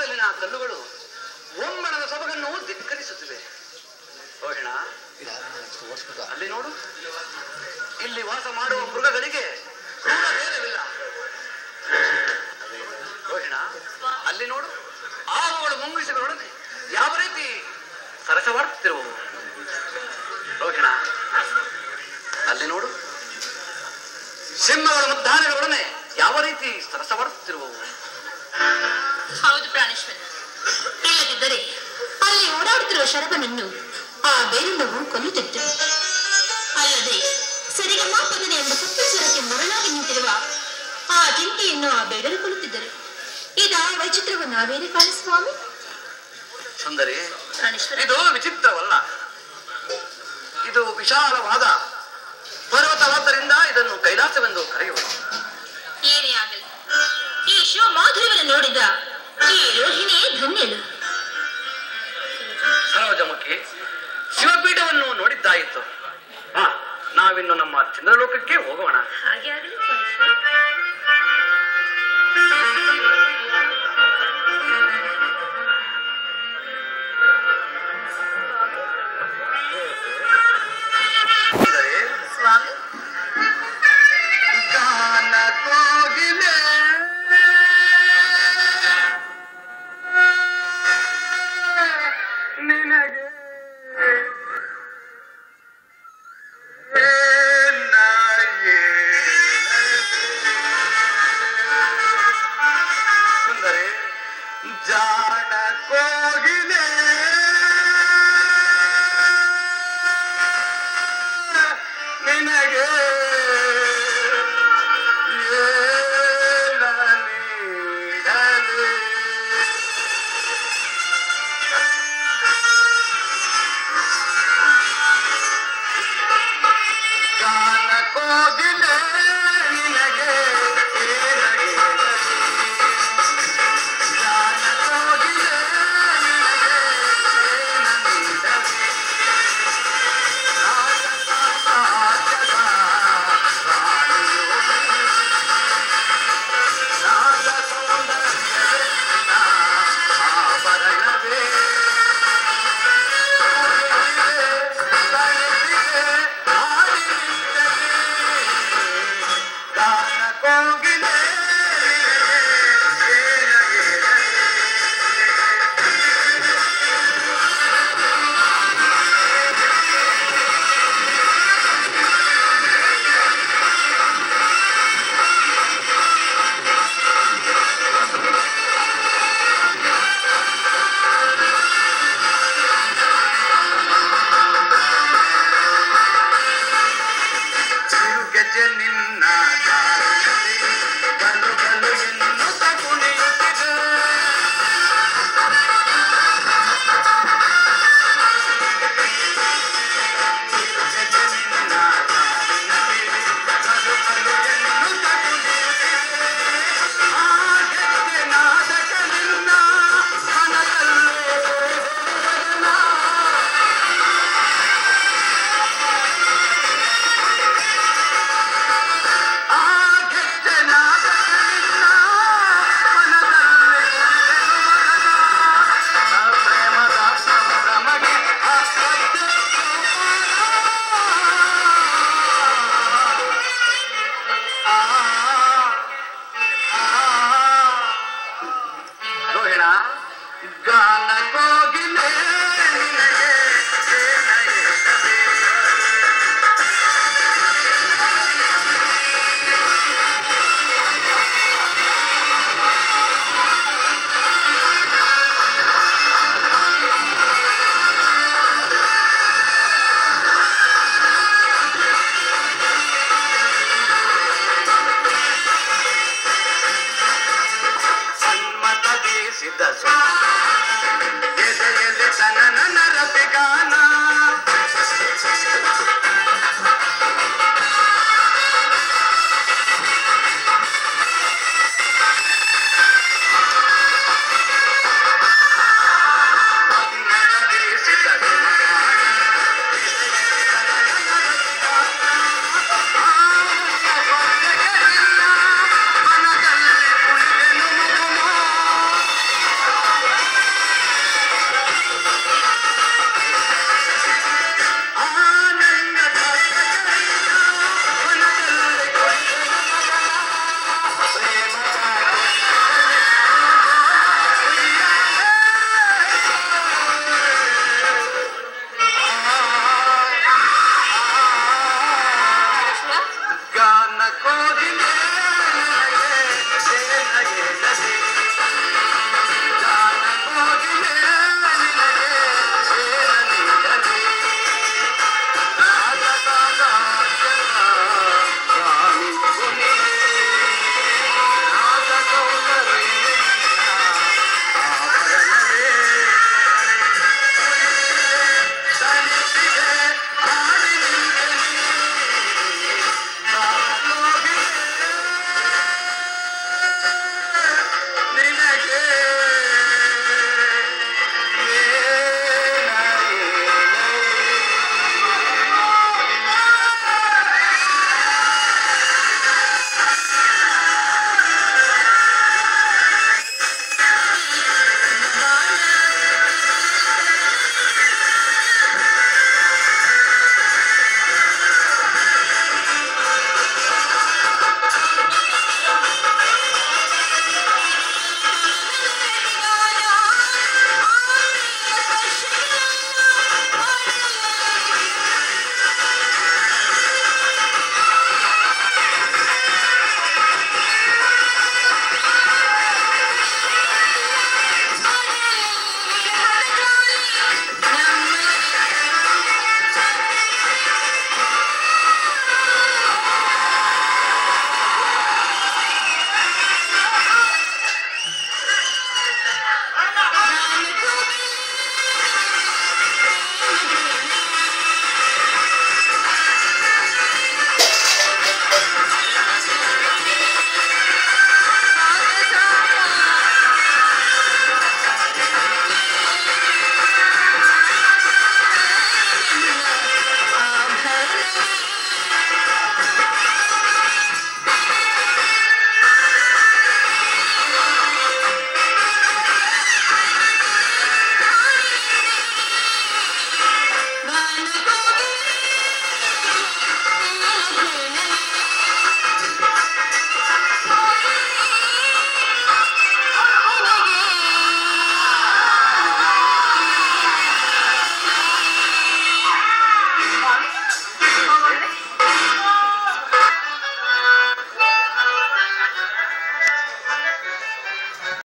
ಸುತ್ತಲಿನ ಕಲ್ಲುಗಳು ಒಮ್ಮಣದ ಸೊಬಗನ್ನು ಧಿಕ್ಕರಿಸುತ್ತಿವೆ ರೋಹಿಣ ಅಲ್ಲಿ ನೋಡು ಇಲ್ಲಿ ವಾಸ ಮಾಡುವ ಮೃಗಗಳಿಗೆ ಕ್ರೂರ ಭೇದವಿಲ್ಲ ರೋಹಿಣ ಅಲ್ಲಿ ನೋಡು ಆವುಗಳು ಮುಂಗಿಸಿಗಳೊಡನೆ ಯಾವ ರೀತಿ ಸರಸವಾಡುತ್ತಿರುವವು ರೋಹಿಣ ಅಲ್ಲಿ ನೋಡು ಸಿಂಹಗಳ ಮುದ್ದಾನೆಗಳೊಡನೆ ಯಾವ ರೀತಿ ಸರಸವಾಡುತ್ತಿರುವವು ಹೌದು ಪ್ರಾಣೇಶ್ವರ ಇಲ್ಲದಿದ್ದರೆ ಅಲ್ಲಿ ಓಡಾಡುತ್ತಿರುವ ಶರಭನನ್ನು ಆ ಬೇರೆಲ್ಲವೂ ಕೊಲ್ಲುತ್ತಿತ್ತು ಅಲ್ಲದೆ ಸರಿಗಮ ಪದನೆ ಎಂಬ ಸಪ್ತಸ್ವರಕ್ಕೆ ಮರಳಾಗಿ ನಿಂತಿರುವ ಆ ಜಿಂಕೆಯನ್ನು ಆ ಬೇಡರು ಕೊಲ್ಲುತ್ತಿದ್ದರು ಇದ ವೈಚಿತ್ರವ ನಾವೇನು ಕಾಣ ಸ್ವಾಮಿ ಸುಂದರಿ ಪ್ರಾಣೇಶ್ವರ ಇದು ವಿಚಿತ್ರವಲ್ಲ ಇದು ವಿಶಾಲವಾದ ಪರ್ವತವಾದ್ದರಿಂದ ಇದನ್ನು ಕೈಲಾಸವೆಂದು ಕರೆಯುವರು ಏನೇ ಆಗಲಿ ಈ ಶಿವ ಮಾಧುರ್ಯವನ್ನು ನೋಡಿದ ಈ ರೋಹಿಣಿಯೇ ಧನ್ಯಳು ಸರೋಜಮುಖಿ ಶಿವಪೀಠವನ್ನು ನೋಡಿದ್ದಾಯಿತು ಹಾ ನಾವಿನ್ನು ನಮ್ಮ ಚಂದ್ರಲೋಕಕ್ಕೆ ಹೋಗೋಣ ಹಾಗೆ ಆಗಲಿ ಪ್ರಾಣೇಶ್ವರ ಸುಂದರಿ ಸ್ವಾಮಿ ಗಾನ ಕೋಗಿಲೆ ನಿನಗೆ ಸುಂದರಿ ಜಾಣ ಕೋಗಿಲೆ ನಿನಗೆ ಏಳನೀಡಲೆ. ಗಾನ ಕೋಗಿಲೆ ನಿನಗೆ ಏಳನೀಡಲೆ. ಗಾನ ಕೋಗಿಲೆ ನಿನಗೆ ಏಳನೀಡಲೆ. ಕೋಗಿಲೆ ತಿರುಗೆಜೆ ನಿನ್ನ ದಾರಿಯಲ್ಲಿ ಗಲು ಗಲು ಎನ್ನುತ್ತ ಕುಣಿಯುತ್ತಿದೆ ತಿರುಗೆಜೆ ನಿನ್ನ ದಾರಿಯಲ್ಲಿ ಗಲು ಗಲು ಎನ್ನುತ್ತ ಕುಣಿಯುತ್ತಿದೆ ಆ ಗೆಜ್ಜೆ ನಾದಕ ನಿನ್ನ ಮನದಲ್ಲೇ ಹೋದನ. ಆ ಗೆಜ್ಜೆ ನಾದಕ ನಿನ್ನ ಮನದಲ್ಲೇ ಉಳಿದೆನು ಮಗನ. ಆ ಪ್ರೇಮದ ಸಂಭ್ರಮಗೆ ಆ ಗೆಜ್ಜೆ ಆ, ಆ, ರೋಹಿಣ ಗಾನ ಕೋಗಿಲೆ ನಿನಗೆ ಏನಾಯಿತದೆ? ಸನ್ಮತ ಬೀಸಿದ ಸುಂದರ